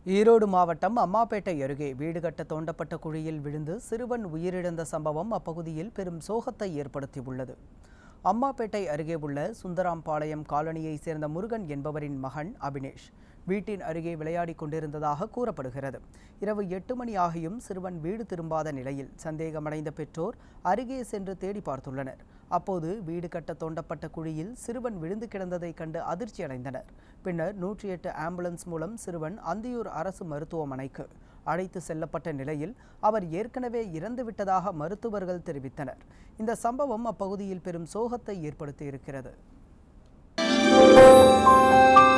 ஈரோடு மாவட்டம் அம்மாப்பேட்டை அருகே வீடு கட்ட தோண்டப்பட்ட குழியில் விழுந்து சிறுவன் உயிரிழந்த சம்பவம் அப்பகுதியில் பெரும் சோகத்தை ஏற்படுத்தியுள்ளது அம்மாப்பேட்டை அருகே உள்ள சுந்தராம்பாளையம் காலனியைச் சேர்ந்த முருகன் என்பவரின் மகன் அபினேஷ் வீட்டின் அருகே விளையாடிக் கொண்டிருந்ததாக கூறப்படுகிறது இரவு எட்டு மணி ஆகியும் சிறுவன் வீடு திரும்பாத நிலையில் சந்தேகமடைந்த பெற்றோர் அருகே சென்று தேடி பார்த்துள்ளனர் அப்போது வீடு கட்ட தோண்டப்பட்ட குழியில் சிறுவன் விழுந்து கிடந்ததைக் கண்டு அதிர்ச்சி அடைந்தனர் பின்னர் நூற்றி எட்டு ஆம்புலன்ஸ் மூலம் சிறுவன் அந்தியூர் அரசு மருத்துவமனைக்கு அழைத்து செல்லப்பட்ட நிலையில் அவர் ஏற்கனவே இறந்துவிட்டதாக மருத்துவர்கள் தெரிவித்தனர் இந்த சம்பவம் அப்பகுதியில் பெரும் சோகத்தை ஏற்படுத்தியிருக்கிறது